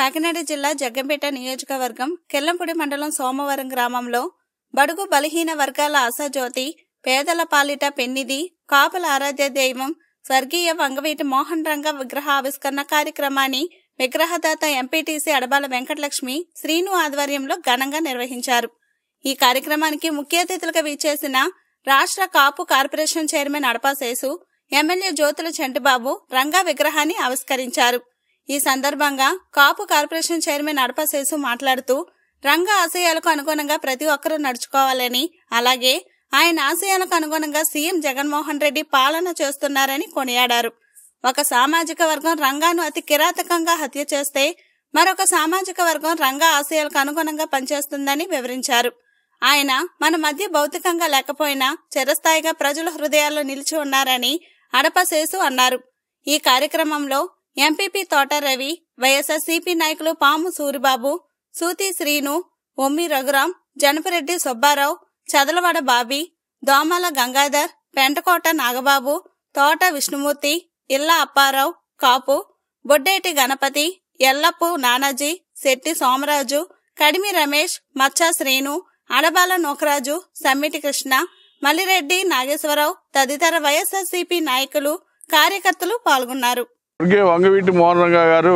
కాకినాడ జిల్లా జగ్గంపేట నియోజకవర్గం కెల్లంపూడి మండలం సోమవరం గ్రామంలో బడుగు బలహీన వర్గాల ఆశాజ్యోతి పేదల పాలిట పెన్నిది కాపుల ఆరాధ్య దైవం స్వర్గీయ వంగవీటి మోహన్ రంగ విగ్రహ ఆవిష్కరణ కార్యక్రమాన్ని విగ్రహదాత ఎంపీటీసీ అడబాల వెంకటలక్ష్మి శ్రీను ఆధ్వర్యంలో ఘనంగా నిర్వహించారు ఈ కార్యక్రమానికి ముఖ్య అతిథులుగా విచ్చేసిన రాష్ట్ర Kapu corporation chairman Adapaseshu MLA Jyothula Chantibabu Ranga విగ్రహాన్ని ఆవిష్కరించారు ఈ సందర్భంగా కాపు కార్పొరేషన్ చైర్మన్ అడపశేసు మాట్లాడుతూ రంగ ఆశయాలకు అనుగుణంగా ప్రతి ఒక్కరూ నడుచుకోవాలని అలాగే ఆయన ఆశయాలకు అనుగుణంగా సీఎం జగన్మోహన్ రెడ్డి పాలన చేస్తున్నారని కొనియాడారు ఒక సామాజిక వర్గం రంగాను అతి కిరాతకంగా హత్య చేస్తే మరొక సామాజిక వర్గం రంగా ఆశయాలకు అనుగుణంగా పనిచేస్తుందని వివరించారు ఆయన మన మధ్య భౌతికంగా లేకపోయినా చిరస్థాయిగా ప్రజల హృదయాల్లో నిలిచి ఉన్నారని అడపశేసు అన్నారు ఈ కార్యక్రమంలో ఎంపీపీ తోట రవి వైఎస్ఆర్సీపీ నాయకులు పాము సూరిబాబు సూతి శ్రీను ఒమ్మి రఘురాం జనపరెడ్డి సుబ్బారావు చదలవాడ బాబీ దోమల గంగాధర్ పెంటకోట నాగబాబు తోట విష్ణుమూర్తి ఇల్ల అప్పారావు కాపు బొడ్డేటి గణపతి ఎల్లప్పు నానాజీ శెట్టి సోమరాజు కడిమి రమేష్ మచ్చా శ్రీను అడబాల నోకరాజు సమ్మిటి కృష్ణ మల్లిరెడ్డి నాగేశ్వరరావు తదితర వైఎస్ఆర్సీపీ నాయకులు కార్యకర్తలు పాల్గొన్నారు స్వర్గీయ వంగవీటి మోహన్ రంగా గారు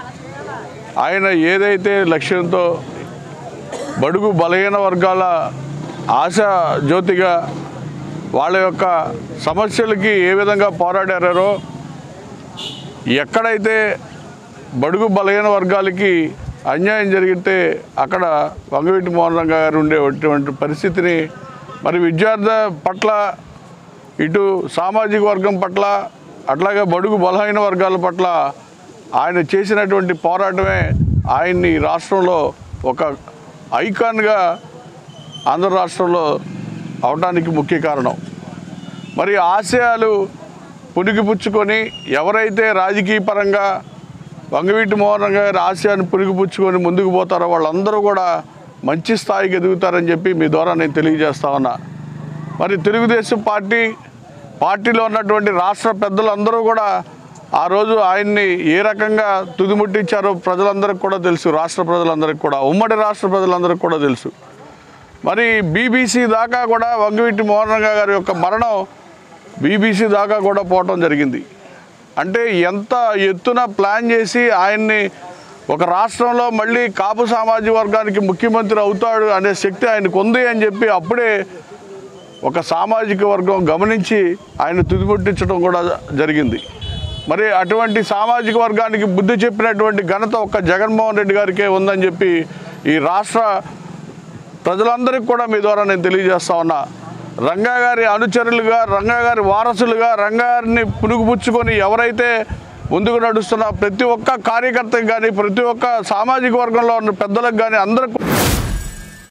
ఆయన ఏదైతే లక్ష్యంతో బడుగు బలహీన వర్గాల ఆశ జ్యోతిగా వాళ్ళ యొక్క సమస్యలకి ఏ విధంగా పోరాడారో ఎక్కడైతే బడుగు బలహీన వర్గాలకి అన్యాయం జరిగితే అక్కడ వంగవీటి మోహన్ రంగా గారు ఉండేటువంటి పరిస్థితిని మరి విద్యార్థి పట్ల ఇటు సామాజిక వర్గం పట్ల అట్లాగే బడుగు బలహీన వర్గాల పట్ల ఆయన చేసినటువంటి పోరాటమే ఆయన్ని ఈ రాష్ట్రంలో ఒక ఐకాన్గా ఆంధ్ర రాష్ట్రంలో అవడానికి ముఖ్య కారణం మరి ఆశయాలు పుణికిపుచ్చుకొని ఎవరైతే రాజకీయ పరంగా వంగవీటి మోహన్ రంగ గారి ఆశయాన్ని పుణికిపుచ్చుకొని ముందుకు పోతారో వాళ్ళందరూ కూడా మంచి స్థాయికి ఎదుగుతారని చెప్పి మీ ద్వారా నేను తెలియజేస్తా ఉన్నా మరి తెలుగుదేశం పార్టీ పార్టీలో ఉన్నటువంటి రాష్ట్ర పెద్దలందరూ కూడా ఆ రోజు ఆయన్ని ఏ రకంగా తుదిముట్టించారో ప్రజలందరికీ కూడా తెలుసు రాష్ట్ర ప్రజలందరికీ కూడా ఉమ్మడి రాష్ట్ర ప్రజలందరికీ కూడా తెలుసు మరి బీబీసీ దాకా కూడా వంగవీటి మోహన్ రంగా గారి యొక్క మరణం బీబీసీ దాకా కూడా పోవటం జరిగింది అంటే ఎంత ఎత్తున ప్లాన్ చేసి ఆయన్ని ఒక రాష్ట్రంలో మళ్ళీ కాపు సామాజిక వర్గానికి ముఖ్యమంత్రి అవుతాడు అనే శక్తి ఆయనకు ఉంది అని చెప్పి అప్పుడే ఒక సామాజిక వర్గం గమనించి ఆయన తుదిముట్టించడం కూడా జరిగింది మరి అటువంటి సామాజిక వర్గానికి బుద్ధి చెప్పినటువంటి ఘనత ఒక్క జగన్మోహన్ రెడ్డి గారికే ఉందని చెప్పి ఈ రాష్ట్ర ప్రజలందరికీ కూడా మీ ద్వారా నేను తెలియజేస్తా ఉన్నా రంగా గారి అనుచరులుగా రంగా గారి వారసులుగా రంగా గారిని పునుగుపుచ్చుకొని ఎవరైతే ముందుకు నడుస్తున్న ప్రతి ఒక్క కార్యకర్తకి కానీ ప్రతి ఒక్క సామాజిక వర్గంలో ఉన్న పెద్దలకు కానీ అందరికి